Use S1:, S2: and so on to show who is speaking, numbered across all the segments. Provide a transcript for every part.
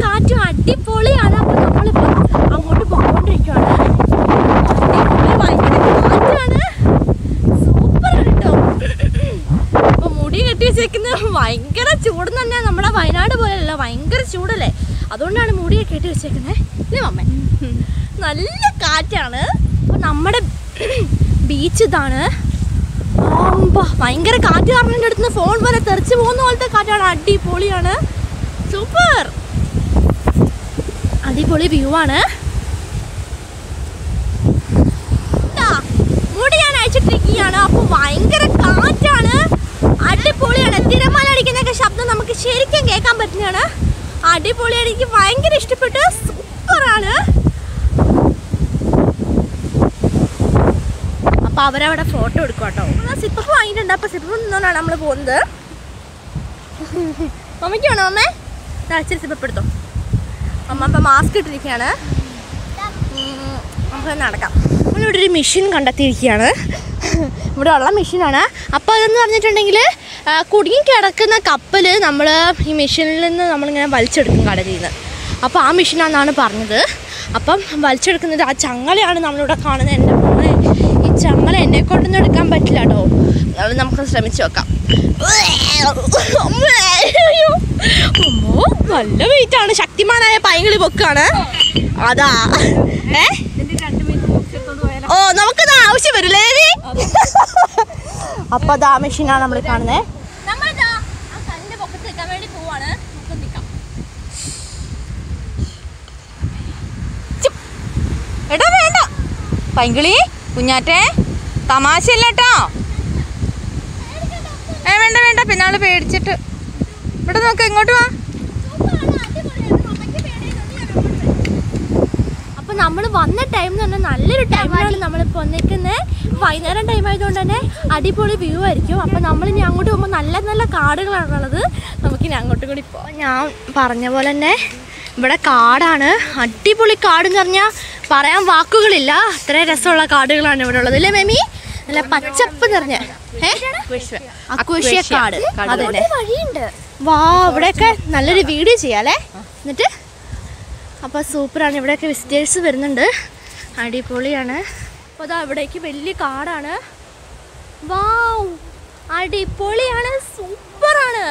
S1: കാറ്റും അടിപൊളിയാണ് അപ്പൊ നമ്മളിപ്പോ അങ്ങോട്ട് പോകൊണ്ടിരിക്കുവാണ് അടിപൊളി ഭയങ്കര കാറ്റാണ് സൂപ്പർ കേട്ടോ അപ്പൊ മുടി കെട്ടി വെച്ചേക്കുന്നത് ഭയങ്കര ചൂട് തന്നെ നമ്മുടെ വയനാട് പോലെയല്ല ഭയങ്കര ചൂടല്ലേ അതുകൊണ്ടാണ് മുടിയൊക്കെ കെട്ടി വെച്ചേക്കുന്നത് അല്ലേ മമ്മ നല്ല കാറ്റാണ് അപ്പൊ നമ്മുടെ ബീച്ച് ഇതാണ് ആമ്പാ, ഭയങ്കര കാറ്റ് കാരണം എൻ്റെ അടുത്ത് ഫോൺ പോലെ തെറിച്ച് പോകുന്ന പോലത്തെ കാറ്റാണ് അടിപൊളിയാണ് സൂപ്പർ അടിപൊളി വ്യൂ ആണ് ട്ടാ, മുടി ഞാൻ അയച്ചിട്ടിരിക്കുകയാണ് അപ്പൊ ഭയങ്കര കാറ്റാണ് അടിപൊളിയാണ് തിരമാല അടിക്കുന്നൊക്കെ ശബ്ദം നമുക്ക് ശരിക്കും കേൾക്കാൻ പറ്റുന്നതാണ് അടിപൊളിയാണ് എനിക്ക് ഭയങ്കര ഇഷ്ടപ്പെട്ടു സൂപ്പറാണ് അപ്പൊ അവരവിടെ ഫോട്ടോ എടുക്കും കേട്ടോ സിപ്പപ്പ് വാങ്ങിയിട്ടുണ്ട് അപ്പൊ സിപ്പപ്പ് നിന്നാണ് നമ്മൾ പോകുന്നത് മമ്മിക്കാണോ അമ്മേ ദാ ഇച്ചിരി സിപ്പപ്പ് എടുത്തോ അമ്മ ഇപ്പം മാസ്ക് ഇട്ടിരിക്കുകയാണ് ഉം, നമുക്ക് നടക്കാം നമ്മളിവിടെ ഒരു മെഷീൻ കണ്ടെത്തിയിരിക്കുകയാണ് ഇവിടെ ഉള്ള മെഷീനാണ് അപ്പോൾ അതെന്ന് പറഞ്ഞിട്ടുണ്ടെങ്കിൽ ആ, കുടുങ്ങി കിടക്കുന്ന കപ്പൽ നമ്മൾ ഈ മെഷീനിൽ നിന്ന് നമ്മളിങ്ങനെ വലിച്ചെടുക്കും കടലിൽ നിന്ന് അപ്പോൾ ആ മെഷീനാണെന്നാണ് പറഞ്ഞത് അപ്പം വലിച്ചെടുക്കുന്നത് ആ ചങ്ങലയാണ് നമ്മളിവിടെ കാണുന്നത് എൻ്റെ മോനെ ഈ ചങ്ങല എന്നെ കൊണ്ടൊന്നും എടുക്കാൻ പറ്റില്ല കേട്ടോ അത് നമുക്ക് ശ്രമിച്ചു നോക്കാം അയ്യോ. അമ്മോ, നല്ല വെയിറ്റ് ആണ് ശക്തിമാനായ പൈങ്കിളി പൊക്കാണ് അതാ ഏ ഓ നമുക്കത് ആവശ്യം വരില്ലേ ദേവി? അപ്പൊ അതാ മെഷീനാണ് നമ്മൾ കാണുന്നത് നമ്മളിതാ ആ കല്ലിന്റെ പൊക്കത്ത് നിൽക്കാൻ വേണ്ടി പോവാണ് നമുക്ക് നിൽക്കാം ചും. എടാ വേണ്ട
S2: പൈങ്കിളി കുഞ്ഞാറ്റെ തമാശയല്ല കേട്ടോ ഏ വേണ്ട വേണ്ട പിന്നാള് പേടിച്ചിട്ട് ഇവിടെ നോക്ക് ഇങ്ങോട്ട് വാ
S1: അപ്പൊ നമ്മൾ വന്ന ടൈം എന്ന് പറഞ്ഞാൽ നല്ലൊരു ടൈമിലാണ് നമ്മളിപ്പോൾ വന്നേക്കുന്നത് വൈകുന്നേരം ടൈം ആയതുകൊണ്ട് തന്നെ അടിപൊളി വ്യൂ ആയിരിക്കും അപ്പൊ നമ്മൾ ഇനി അങ്ങോട്ട് പോകുമ്പോൾ നല്ല നല്ല കാടുകളാണുള്ളത് നമുക്കിനി അങ്ങോട്ടും കൂടി പോകാം ഞാൻ പറഞ്ഞ പോലെ തന്നെ ഇവിടെ കാടാണ് അടിപൊളി കാട് എന്ന് പറഞ്ഞാൽ പറയാൻ വാക്കുകളില്ല അത്രയും രസമുള്ള കാടുകളാണ് ഇവിടെ ഉള്ളത് അല്ലേ മേമി നല്ല പച്ചപ്പ് നിറഞ്ഞ അക്വേഷ്യ കാട് അതെ
S3: വഴിയുണ്ട്
S1: വാ ഇവിടെയൊക്കെ നല്ലൊരു വീഡിയോ ചെയ്യാല്ലേ എന്നിട്ട് അപ്പോൾ സൂപ്പറാണ് ഇവിടെയൊക്കെ വിസിറ്റേഴ്സ് വരുന്നുണ്ട് അടിപൊളിയാണ് അപ്പോൾ അതാ ഇവിടേക്ക് വലിയ കാടാണ് വാവ് അടിപൊളിയാണ് സൂപ്പറാണ്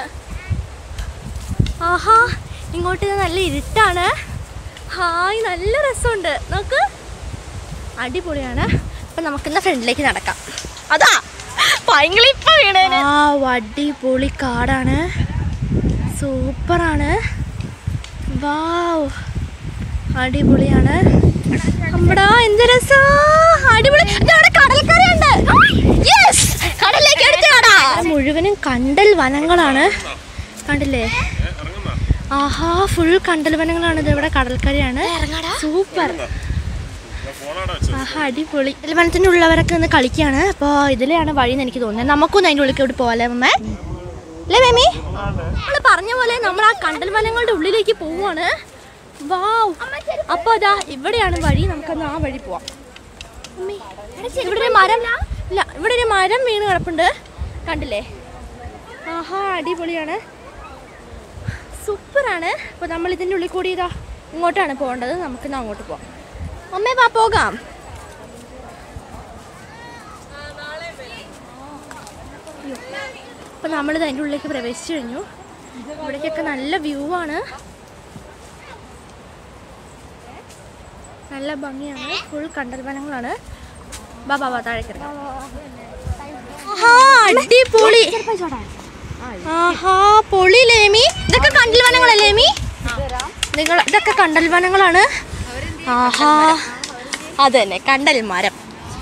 S1: ആഹാ ഇങ്ങോട്ട് ഇത് നല്ല ഇരുട്ടാണ് ഹായ് നല്ല രസമുണ്ട് നോക്ക് അടിപൊളിയാണ് അപ്പം നമുക്കിന്ന് ഫ്രണ്ടിലേക്ക് നടക്കാം അതാ ഭയങ്കര ഇപ്പൊ വീണേന് ആ അടിപൊളി കാടാണ് സൂപ്പറാണ് വാവ് അടിപൊളിയാണ് അമ്മടാ എന്ത് രസാ അടിപൊളി ദേ അവിടെ കടൽക്കരയുണ്ട് യെസ് കടലിലേക്ക് എടുത്ത് കടാ മുഴുവനും കണ്ടൽ വനങ്ങളാണ് കണ്ടില്ലേ ആഹാ ഫുൾ കണ്ടൽ വനങ്ങളാണ് ഇത് ഇവിടെ കടൽക്കരയാണ് സൂപ്പർ ആഹാ അടിപൊളി ഇതിൽ വനത്തിൻ്റെ ഉള്ളവരൊക്കെ നിന്ന് കളിക്കുകയാണ് അപ്പോൾ ഇതിലെയാണ് വഴി എന്ന് എനിക്ക് തോന്നുന്നത് നമുക്കൊന്ന് അതിൻ്റെ ഉള്ളിലേക്ക് ഇവിടെ പോകാല്ലേ അമ്മേ അല്ലേ മേമി നമ്മൾ പറഞ്ഞ പോലെ നമ്മൾ ആ കണ്ടൽ വനങ്ങളുടെ ഉള്ളിലേക്ക് പോവാണ് വാവ് അപ്പൊ അതാ ഇവിടെയാണ് വഴി നമുക്കൊന്ന് ആ വഴി പോവാം അമ്മേ, ഇവിടെ ഒരു മരം ഇല്ല ഇവിടെ ഒരു മരം വീണ് കിടപ്പുണ്ട് കണ്ടില്ലേ ആഹാ അടിപൊളിയാണ് സൂപ്പറാണ് അപ്പോൾ നമ്മൾ ഇതിൻ്റെ ഉള്ളിൽ കൂടി ഇതാ ഇങ്ങോട്ടാണ് പോകേണ്ടത് നമുക്കിന്ന് അങ്ങോട്ട് പോവാം അമ്മേ വാ പോകാം അപ്പം നമ്മളിത് അതിൻ്റെ ഉള്ളിലേക്ക് പ്രവേശിച്ചു കഴിഞ്ഞു ഇവിടേക്കൊക്കെ നല്ല വ്യൂ ആണ് നല്ല ഭംഗിയാണ് ഫുൾ കണ്ടൽ വനങ്ങളാണ് ബാ ബാ ബാ താഴേക്ക് ഇറങ്ങാം. ആഹാ അടിപൊളി ആഹാ പൊളി ലേമി ഇതൊക്കെ കണ്ടൽ വനങ്ങളല്ലേ ലേമി നിങ്ങൾ ഇതൊക്കെ കണ്ടൽ വനങ്ങളാണ് ആഹാ അതന്നെ കണ്ടൽ മരം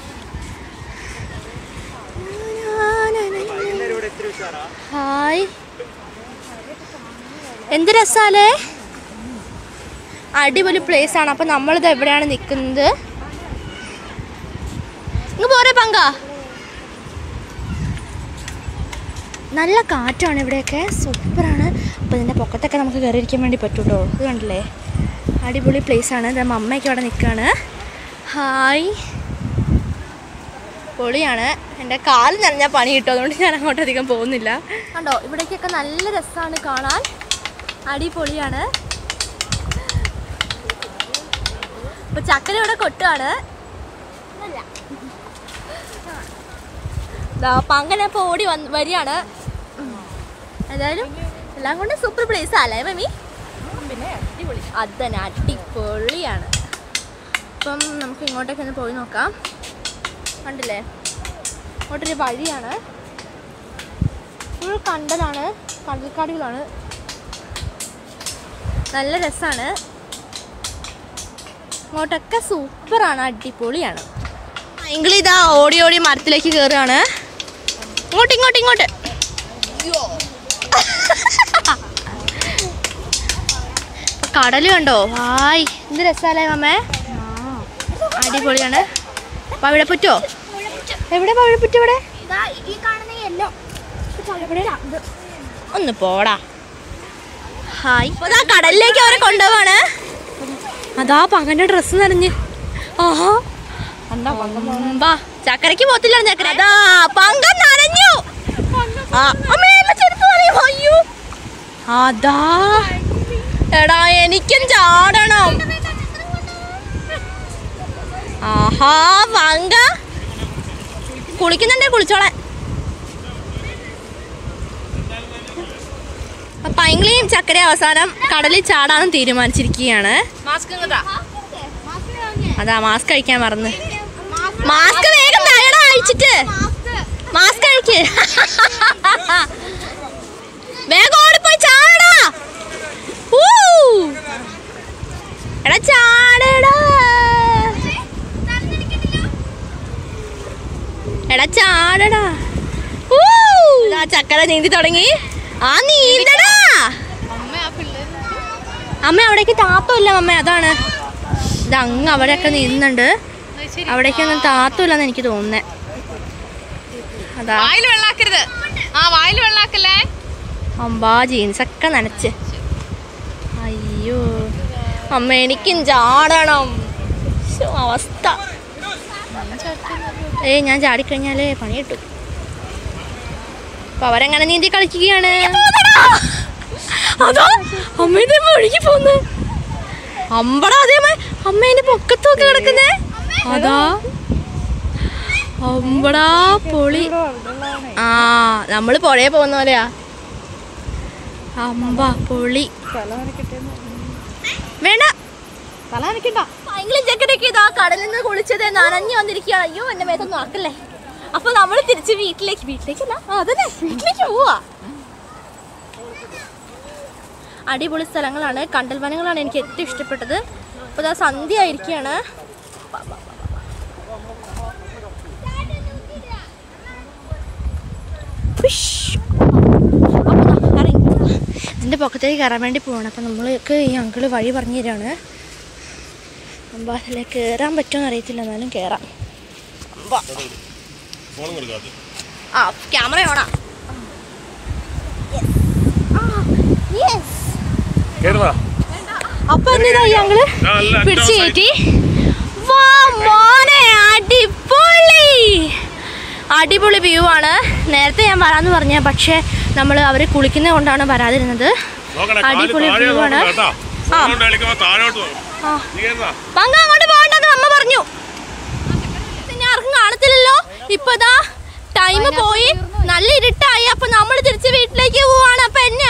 S1: ഹായ് എന്ത് രസാലേ അടിപൊളി പ്ലേസ് ആണ് അപ്പൊ നമ്മളിത് എവിടെയാണ് നിൽക്കുന്നത് ഇങ്ങ് പോരെ പങ്ക നല്ല കാറ്റാണ് ഇവിടെയൊക്കെ സൂപ്പറാണ് അപ്പോൾ ഇതിൻ്റെ പൊക്കത്തൊക്കെ നമുക്ക് കയറിയിരിക്കാൻ വേണ്ടി പറ്റും കേട്ടോ ഇത് കണ്ടില്ലേ അടിപൊളി പ്ലേസ് ആണ് ഇത് അമ്മയൊക്കെ അവിടെ നിൽക്കുകയാണ് ഹായ് പൊളിയാണ് എൻ്റെ കാല് നനഞ്ഞാൽ പണി കിട്ടും അതുകൊണ്ട് ഞാൻ അങ്ങോട്ട് അധികം പോകുന്നില്ല കണ്ടോ ഇവിടേക്കൊക്കെ നല്ല രസമാണ് കാണാൻ അടിപൊളിയാണ് അപ്പൊ ചക്കര ഇവിടെ കൊട്ടുവാണ് ദാ പങ്കന ഇപ്പൊ ഓടി വന്ന് വരികയാണ് ഏതായാലും എല്ലാം കൊണ്ട് സൂപ്പർ പ്ലേസ് അല്ലേ മമ്മി
S2: പിന്നെ അടിപൊളി
S1: അതന്നെ അടിപൊളിയാണ് അപ്പം നമുക്ക് ഇങ്ങോട്ടേക്ക് ഒന്ന് പോയി നോക്കാം കണ്ടില്ലേ ഇങ്ങോട്ടൊരു വഴിയാണ് ഫുൾ കണ്ടലാണ് കണ്ടൽക്കാടുകളാണ് നല്ല രസമാണ് ഇങ്ങോട്ടൊക്കെ സൂപ്പറാണ് അടിപൊളിയാണ് ഇതാ ഓടി ഓടി മരത്തിലേക്ക് കയറുകയാണ് ഇങ്ങോട്ട് ഇങ്ങോട്ട് ഇങ്ങോട്ട് കടല് കണ്ടോ ഹായ് എന്ത് രസാലേ മമ്മേ അടിപൊളിയാണ് പവിഴപ്പുറ്റോ എവിടെ പവിഴപ്പുറ്റ ഇവിടെ
S3: ഈ കാണുന്ന യെല്ലോ
S1: ഒന്ന് പോടാ ഹായ് അപ്പൊ ദാ കടലിലേക്ക് അവരെ കൊണ്ടുപോവാണ് അതാ പങ്കന്റെ ഡ്രസ്സ് നനഞ്ഞ് ആഹാ
S2: എന്താ പങ്കം
S1: വാ ചക്കരക്ക് പോത്തില്ല ചക്കര അതാ പങ്കം നനഞ്ഞു ആ, അമ്മേ, എന്റെ ചെരുപ്പ് നനയും. അയ്യോ അതാ എടാ എനിക്കും ചാടണം ആഹാ പങ്ക കുളിക്കുന്നുണ്ടേ കുളിച്ചോളാൻ പൈങ്കിളിയും ചക്കര അവസാനം കടലിൽ ചാടാനും തീരുമാനിച്ചിരിക്കുകയാണ്
S2: മാസ്ക് ഇങ്ങതാ
S1: അതാ മാസ്ക് കഴിക്കാൻ മറന്ന് മാസ്ക് വേഗം തരടാ അഴിച്ചിട്ട് മാസ്ക് കഴിക്ക് വേഗം ഓടിപ്പോയി ചാടടാ ഊ. എടാ ചാടടാ എടാ ചാടടാ ഊ. ദാ ചക്കര നീന്തി തുടങ്ങി ആ നീന്തടാ
S2: അമ്മ ആ പിള്ളേര്
S1: അമ്മ അവിടേക്ക് താത്തമില്ല അമ്മ അതാണ് ഇത് അങ്ങ് അവിടെയൊക്കെ നീന്തുന്നുണ്ട് അവിടേക്കൊന്നും താത്തമില്ലെന്ന് എനിക്ക് തോന്നുന്നേ അതാ
S2: വായിൽ വെള്ളാക്കരുത് ആ വായിൽ വെള്ളാക്കല്ലേ
S1: അമ്പാ ജീൻസ് ഒക്കെ നനച്ച് അയ്യോ അമ്മ എനിക്കും ചാടണം ശ്ശോ, അവസ്ഥ ഏയ് ഞാൻ ചാടിക്കഴിഞ്ഞാലേ പണി കിട്ടും അപ്പൊ അവരെങ്ങനെ നീന്തി കളിക്കുകയാണ് അതാ അമ്മ ഇതേ ഒഴുകി പോന്ന് അമ്പടാ അതേ അമ്മ അമ്മേന്റെ പൊക്കത്തൊക്കെ കിടക്കുന്നേ അതാ അമ്പടാ പൊളി ആ നമ്മള് പുഴയെ പോകുന്ന പോലെയാ അമ്പ പൊളി വേണ്ട
S2: തല നനക്കണ്ട
S1: ഭയങ്കര ജക്കറ്റൊക്കെ ഇതാ കടലിൽ നിന്ന് കുളിച്ചത് നനഞ്ഞു വന്നിരിക്കുകയാണ് അയ്യോ എന്റെ മേത്തൊന്നും ആക്കല്ലേ അപ്പൊ നമ്മൾ തിരിച്ച് വീട്ടിലേക്ക് വീട്ടിലേക്കല്ല ആ, അതന്നെ വീട്ടിലേക്ക് പോവാ അടിപൊളി സ്ഥലങ്ങളാണ് കണ്ടൽ വനങ്ങളാണ് എനിക്ക് ഏറ്റവും ഇഷ്ടപ്പെട്ടത് അപ്പോൾ ഇതാ സന്ധ്യ ആയിരിക്കുകയാണ് ഇതിൻ്റെ പൊക്കത്തേക്ക് കയറാൻ വേണ്ടി പോവാണ് അപ്പം നമ്മൾക്ക് ഈ അങ്കിള് വഴി പറഞ്ഞു തരാണ് അമ്പ അതിലേക്ക് കയറാൻ പറ്റുമോ അറിയത്തില്ല എന്നാലും കയറാം അമ്പ. ആ ക്യാമറ ഓണാ
S4: കേറുവാ
S1: അപ്പൊ എന്താ ഈ അങ്കിള്
S4: നല്ല
S1: പിടിച്ചു
S4: അറ്റം
S1: കയറ്റി വാ മോനെ അടിപൊളി അടിപൊളി വ്യൂ ആണ് നേരത്തെ ഞാൻ വരാന്ന് പറഞ്ഞ പക്ഷേ നമ്മൾ അവർ കുളിക്കുന്നത് കൊണ്ടാണ് വരാതിരുന്നത്
S4: നോക്കണേ കാല്
S1: അടിപൊളി
S4: താഴെ
S1: വ്യൂ ആണ്
S4: നോക്കണം കേട്ടോ
S1: ആ.
S4: ഫോൺ കൊണ്ട് കളിക്കുമ്പോ താഴോട്ട് നോക്കണം
S1: ആ
S4: നീ കേറുവാ
S1: പങ്ക അങ്ങോട്ട് പോകണ്ടെന്ന് അമ്മ പറഞ്ഞു പിന്നെ ആർക്കും കാണത്തില്ലല്ലോ ഇപ്പൊ ദാ ടൈം പോയി നല്ല ഇരുട്ടായി അപ്പൊ നമ്മൾ തിരിച്ച് വീട്ടിലേക്ക് പോവാണ് അപ്പൊ എന്നെ